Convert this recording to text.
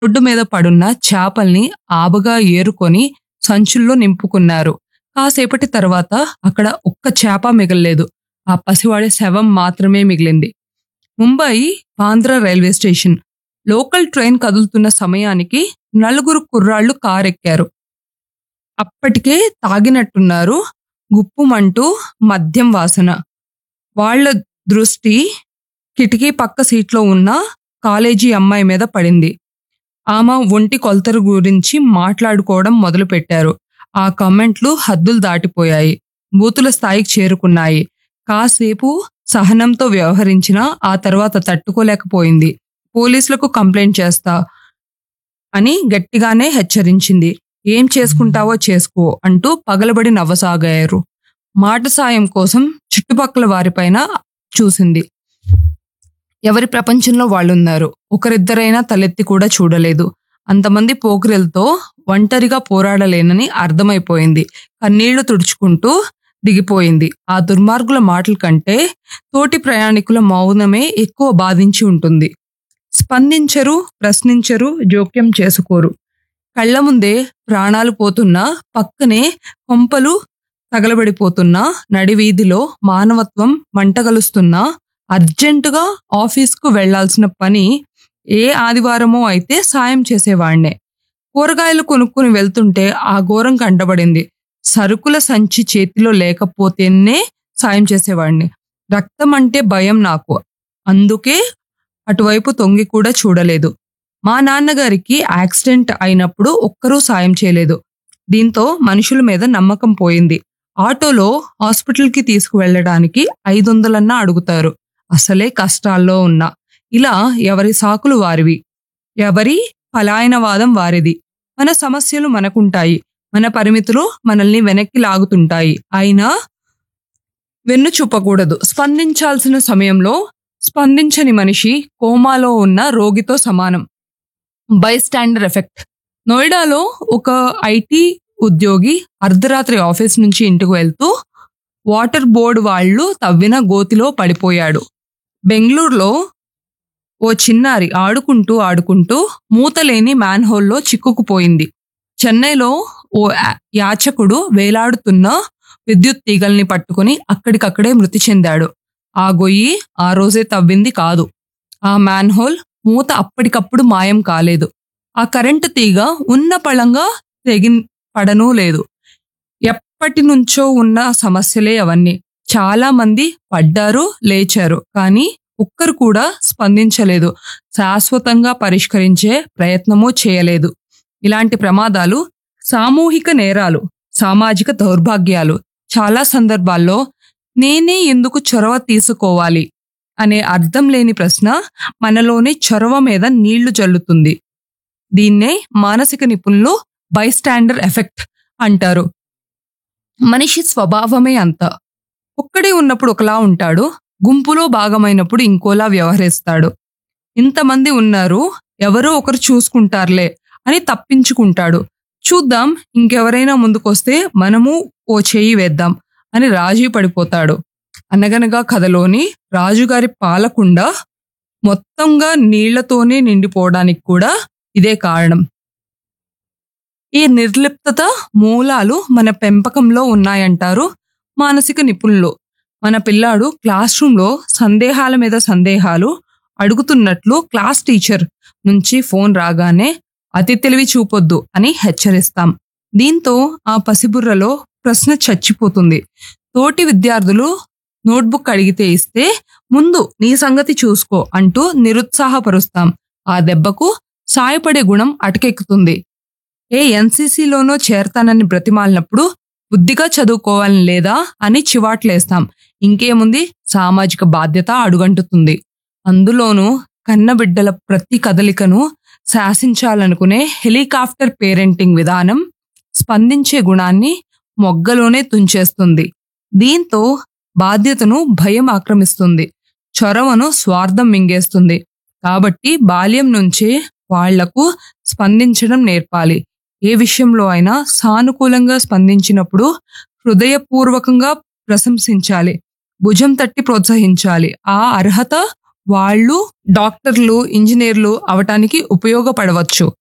road మీద పడున్న చేపల్ని ఆబగా ఏరుకొని సంచుల్లో నింపుకున్నారు కాసేపటి తర్వాత అక్కడ ఒక్క చేప మిగల్లేదు ఆ పసివాడి శవం మాత్రమే మిగిలింది Mumbai Bandra railway station local train కదులుతున్న సమయానికి నలుగురు కుర్రాళ్ళు కారెక్కారు అప్పటికే తాగినట్టున్నారు గుప్పుమంటూ మద్యం వాసన వాళ్ళ దృష్టి కిటికీ పక్క సీట్లో ఉన్న కాలేజీ అమ్మాయి మీద పడింది ఆమె ఒంటి కొలతల గురించి మాట్లాడుకోవడం మొదలుపెట్టారు ఆ కామెంట్లు హద్దులు దాటిపోయాయి బూతుల స్థాయికి చేరుకున్నాయి కాసేపు సహనంతో వ్యవహరించిన ఆ తర్వాత తట్టుకోలేకపోయింది పోలీసులకు కంప్లైంట్ చేస్తా అని గట్టిగానే హెచ్చరించింది ఏం చేసుకుంటావో చేసుకో అంటూ పగలబడి నవ్వసాగారు మాట సాయం కోసం చుట్టుపక్కల వారిపైన చూసింది ఎవరి ప్రపంచంలో వాళ్ళున్నారు ఒకరిద్దరైనా తలెత్తి కూడా చూడలేదు అంతమంది పోకిరెలతో ఒంటరిగా పోరాడలేనని అర్థమైపోయింది కన్నీళ్లు తుడుచుకుంటూ దిగిపోయింది ఆ దుర్మార్గుల మాటల కంటే తోటి ప్రయాణికుల మౌనమే ఎక్కువ బాధించి ఉంటుంది స్పందించరు ప్రశ్నించరు జోక్యం చేసుకోరు కళ్ళ ముందే ప్రాణాలు పోతున్నా పక్కనే కొంపలు తగలబడిపోతున్నా నడివీధిలో మానవత్వం మంటగలుస్తున్నా అర్జెంటుగా ఆఫీస్కు వెళ్లాల్సిన పని ఏ ఆదివారమో అయితే సాయం చేసేవాణ్ణే కూరగాయలు కొనుక్కుని వెళ్తుంటే ఆ ఘోరం కంటబడింది సరుకుల సంచి చేతిలో లేకపోతేనే సాయం చేసేవాడిని రక్తం అంటే భయం నాకు అందుకే అటువైపు తొంగి కూడా చూడలేదు మా నాన్నగారికి యాక్సిడెంట్ అయినప్పుడు ఒక్కరూ సాయం చేయలేదు దీంతో మనుషుల మీద నమ్మకం పోయింది ఆటోలో హాస్పిటల్కి తీసుకువెళ్ళడానికి ఐదు వందలన్నా అడుగుతారు అసలే కష్టాల్లో ఉన్నా ఇలా ఎవరి సాకులు వారివి ఎవరి పలాయనవాదం వారిది మన సమస్యలు మనకుంటాయి మన పరిమితులు మనల్ని వెనక్కి లాగుతుంటాయి అయినా వెన్ను చూపకూడదు స్పందించాల్సిన సమయంలో స్పందించని మనిషి కోమాలో ఉన్న రోగితో సమానం బై స్టాండర్ ఎఫెక్ట్ నోయిడాలో ఒక ఐటీ ఉద్యోగి అర్ధరాత్రి ఆఫీస్ నుంచి ఇంటికి వెళ్తూ వాటర్ బోర్డ్ వాళ్ళు తవ్విన గోతిలో పడిపోయాడు బెంగళూరులో ఓ చిన్నారి ఆడుకుంటూ ఆడుకుంటూ మూతలేని మ్యాన్హోల్లో చిక్కుకుపోయింది చెన్నైలో ఓ యా- యాచకుడు వేలాడుతున్న విద్యుత్ తీగల్ని పట్టుకుని అక్కడికక్కడే మృతి చెందాడు ఆ గొయ్యి ఆ రోజే తవ్వింది కాదు ఆ మ్యాన్హోల్ మూత అప్పటికప్పుడు మాయం కాలేదు ఆ కరెంటు తీగ ఉన్న పళంగా తెగి పడనూ లేదు ఎప్పటి నుంచో ఉన్న సమస్యలే అవన్నీ చాలా మంది పడ్డారు లేచారు కానీ ఒక్కరు కూడా స్పందించలేదు శాశ్వతంగా పరిష్కరించే ప్రయత్నమూ చేయలేదు ఇలాంటి ప్రమాదాలు సామూహిక నేరాలు సామాజిక దౌర్భాగ్యాలు చాలా సందర్భాల్లో నేనే ఎందుకు చొరవ తీసుకోవాలి అనే అర్థం లేని ప్రశ్న మనలోని చొరవ మీద నీళ్లు జల్లుతుంది దీన్నే మానసిక నిపుణులు బైస్టాండర్ ఎఫెక్ట్ అంటారు మనిషి స్వభావమే అంత ఒక్కడే ఉన్నప్పుడు ఒకలా ఉంటాడు గుంపులో భాగమైనప్పుడు ఇంకోలా వ్యవహరిస్తాడు ఇంతమంది ఉన్నారు ఎవరో ఒకరు చూసుకుంటారులే అని తప్పించుకుంటాడు చూద్దాం ఇంకెవరైనా ముందుకొస్తే మనము ఓ చెయ్యి వేద్దాం అని రాజీ పడిపోతాడు అనగనగా కథలోని రాజుగారి పాలకుండ మొత్తంగా నీళ్లతోనే నిండిపోవడానికి కూడా ఇదే కారణం ఈ నిర్లిప్తత మూలాలు మన పెంపకంలో ఉన్నాయంటారు మానసిక నిపుణులు మన పిల్లాడు క్లాస్ రూమ్లో సందేహాల మీద సందేహాలు అడుగుతున్నట్లు క్లాస్ టీచర్ నుంచి ఫోన్ రాగానే అతి తెలివి చూపొద్దు అని హెచ్చరిస్తాం దీంతో ఆ పసిబుర్రలో ప్రశ్న చచ్చిపోతుంది తోటి విద్యార్థులు నోట్బుక్ అడిగితే ఇస్తే ముందు నీ సంగతి చూసుకో అంటూ నిరుత్సాహపరుస్తాం ఆ దెబ్బకు సాయపడే గుణం అటకెక్కుతుంది ఏ ఎన్సీసీలోనో చేరతానని బ్రతిమాలినప్పుడు బుద్ధిగా చదువుకోవాలని లేదా అని చివాట్లేస్తాం ఇంకేముంది సామాజిక బాధ్యత అడుగంటుతుంది అందులోనూ కన్నబిడ్డల ప్రతి కదలికను శాసించాలనుకునే హెలికాప్టర్ పేరెంటింగ్ విధానం స్పందించే గుణాన్ని మొగ్గలోనే తుంచేస్తుంది దీంతో బాధ్యతను భయం ఆక్రమిస్తుంది చొరవను స్వార్థం మింగేస్తుంది కాబట్టి బాల్యం నుంచే వాళ్లకు స్పందించడం నేర్పాలి ఏ విషయంలో అయినా సానుకూలంగా స్పందించినప్పుడు హృదయపూర్వకంగా ప్రశంసించాలి భుజం తట్టి ప్రోత్సహించాలి ఆ అర్హత వాళ్ళు డాక్టర్లు ఇంజనీర్లు అవటానికి ఉపయోగపడవచ్చు